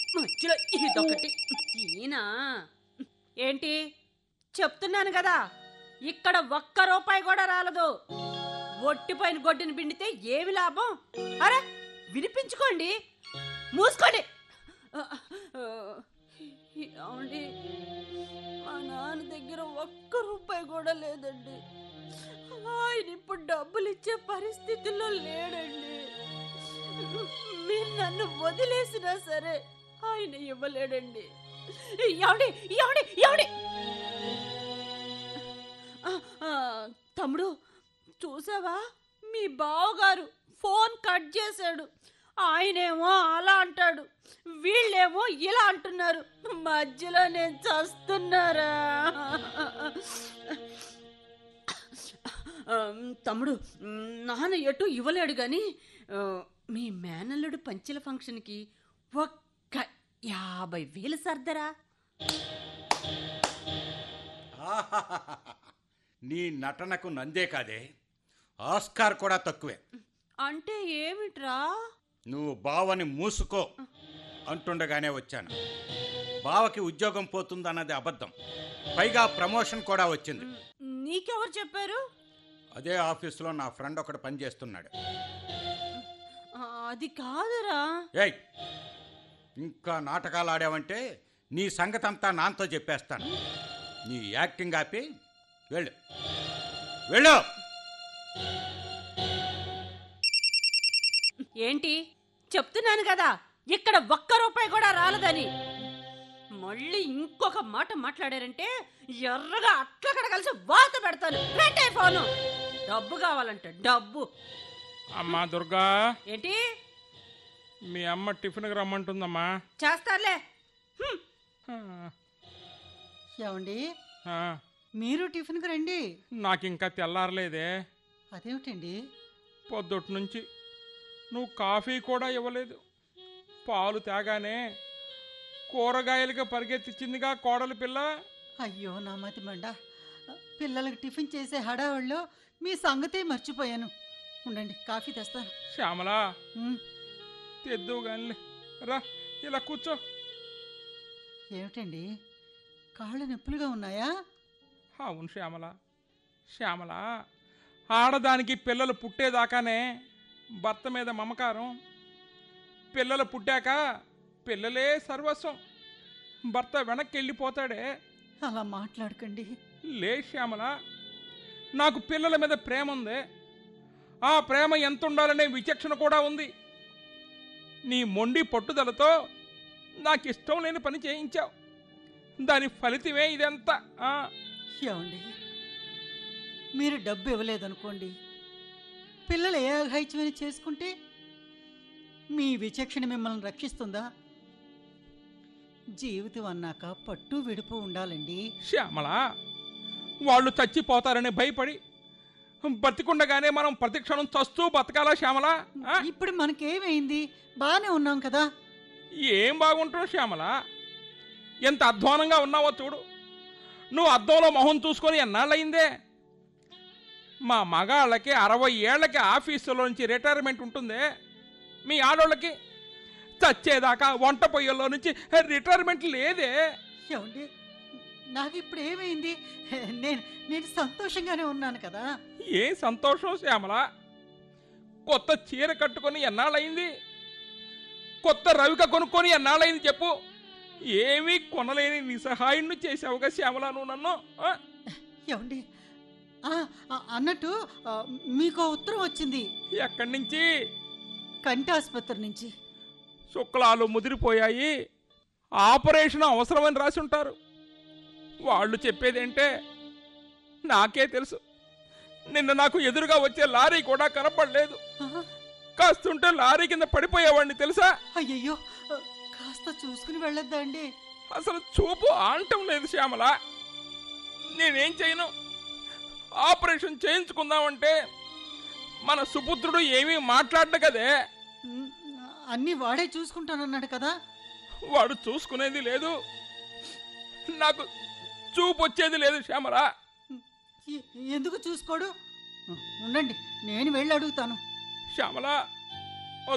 మధ్యలో ఇదొకటి ఈయన ఏంటి చెప్తున్నాను కదా ఇక్కడ ఒక్క రూపాయి కూడా రాలదు ఒట్టిపోయిన గొడ్డుని పిండితే ఏమి లాభం అరే వినిపించుకోండి మూసుకోండి ఏమండి మా నాన్న దగ్గర ఒక్క రూపాయి కూడా లేదండి ఆయన ఇప్పుడు డబ్బులు ఇచ్చే పరిస్థితుల్లో లేడండి మీరు నన్ను వదిలేసినా సరే ఆయన ఇవ్వలేడండి ఎవడి ఎవడి ఎవడి ఆ, ఆ, తమ్ముడు చూసావా మీ బావగారు ఫోన్ కట్ చేశాడు ఆయనేమో అలా అంటాడు వీళ్ళేమో ఇలా అంటున్నారు మధ్యలో నేను చస్తున్నారా ఆ, తమ్ముడు మ్, నాన్న ఎటు ఇవ్వలేడు కానీ ఆ, మీ మేనల్లుడు పంచెల ఫంక్షన్కి ఒక్క యాభై వేలు సర్దరా ఆహాహాహా. నీ నటనకు నందే కాదే ఆస్కార్ కూడా తక్కువే అంటే ఏమిట్రా నువ్వు బావని మూసుకో అంటుండగానే వచ్చాను బావకి ఉద్యోగం పోతుందన్నది అబద్ధం పైగా ప్రమోషన్ కూడా వచ్చింది నీకెవరు చెప్పారు అదే ఆఫీసులో నా ఫ్రెండ్ ఒకడు పనిచేస్తున్నాడు ఆ, అది కాదురా ఏయ్ ఇంకా నాటకాలు ఆడావంటే నీ సంగతి అంతా నాతో చెప్పేస్తాను నీ యాక్టింగ్ ఆపి వెళ్ళు వెళ్ళు ఏంటి చెప్తున్నాను కదా ఇక్కడ ఒక్క రూపాయి కూడా రాలదని మళ్ళీ ఇంకొక మాట మాట్లాడారంటే ఎర్రగా అట్లకడ కలిసి వాత పెడతాను పెట్టే ఫోను డబ్బు కావాలంటే డబ్బు అమ్మా దుర్గా ఏంటి మీ అమ్మ టిఫిన్కి రమ్మంటుందమ్మా చేస్తారులే హ్మ్. ఆ, ఏమండి ఆ, మీరు టిఫిన్కి రండి నాకు ఇంకా తెల్లారలేదే అదేమిటండి పొద్దుటి నుంచి నువ్వు కాఫీ కూడా ఇవ్వలేదు పాలు తేగానే కూరగాయలుగా పరిగెత్తించిందిగా కోడలి పిల్ల అయ్యో నా మతి మండ పిల్లలకు టిఫిన్ చేసే హడావుల్లో మీ సంగతే మర్చిపోయాను ఉండండి కాఫీ తెస్తాను శ్యామలా ఉమ్, తెద్దువు గానిలే రా ఇలా కూర్చో ఏమిటండి కాళ్ళు నొప్పులుగా ఉన్నాయా అవును శ్యామల శ్యామల ఆడదానికి పిల్లలు పుట్టేదాకానే భర్త మీద మమకారం పిల్లలు పుట్టాక పిల్లలే సర్వస్వం భర్త వెనక్కి వెళ్ళిపోతాడే అలా మాట్లాడకండి లే శ్యామల నాకు పిల్లల మీద ప్రేమ ఉంది ఆ ప్రేమ ఎంత ఉండాలనే విచక్షణ కూడా ఉంది నీ మొండి పట్టుదలతో నాకు ఇష్టం లేని పని చేయించావు దాని ఫలితమే ఇదంతా ఆ, ఏమండి మీరు డబ్బు ఇవ్వలేదనుకోండి పిల్లలు ఏ అఘాయిత్యమైన చేసుకుంటే మీ విచక్షణ మిమ్మల్ని రక్షిస్తుందా జీవితం అన్నాక పట్టు విడుపు ఉండాలండి శ్యామల వాళ్ళు చచ్చిపోతారని భయపడి బతికుండగానే మనం ప్రతిక్షణం చస్తూ బతకాలా శ్యామల ఆ? ఇప్పుడు మనకేమైంది బాగానే ఉన్నాం కదా ఏం బాగుంటావు శ్యామల ఎంత అధ్వానంగా ఉన్నావో చూడు నువ్వు అద్దంలో మొహం చూసుకొని ఎన్నాళ్ళయిందే మా మగాళ్ళకి అరవై ఏళ్ళకి ఆఫీసులో నుంచి రిటైర్మెంట్ ఉంటుందే మీ ఆడోళ్ళకి చచ్చేదాకా వంట పొయ్యల్లో నుంచి రిటైర్మెంట్ లేదే ఏమండి నాకు ఇప్పుడు ఏమైంది నేను నేను సంతోషంగానే ఉన్నాను కదా ఏం సంతోషం శ్యామల కొత్త చీర కట్టుకొని ఎన్నాళ్ళయింది కొత్త రవిక కొనుక్కొని ఎన్నాళ్ళయింది చెప్పు ఏమీ కొనలేని నిస్సహాయుణ్ణి చేసావుగా శ్యామల నువ్వు నన్ను ఆ? ఏమండి ఆ, ఆ, అన్నట్టు ఆ, మీకు ఉత్తరం వచ్చింది ఎక్కడి నుంచి కంటి ఆసుపత్రి నుంచి శుక్లాలు ముదిరిపోయాయి ఆపరేషన్ అవసరమని రాసి ఉంటారు వాళ్ళు చెప్పేదేంటే నాకే తెలుసు నిన్న నాకు ఎదురుగా వచ్చే లారీ కూడా కనపడలేదు ఆ, కాస్తుంటే లారీ కింద పడిపోయేవాడిని తెలుసా అయ్యయ్యో ఆ, కాస్త చూసుకుని వెళ్ళొద్దా అండి అసలు చూపు ఆంటం లేదు శ్యామల నేనేం చేయను ఆపరేషన్ చేయించుకుందామంటే మన సుపుత్రుడు ఏమీ మాట్లాడ్డ కదే ఉమ్, అన్నీ వాడే చూసుకుంటానన్నాడు కదా వాడు చూసుకునేది లేదు నాకు చూపు వచ్చేది లేదు శ్యామల ఎ- ఎందుకు చూసుకోడు ఉండండి నేను వెళ్ళి అడుగుతాను శ్యామల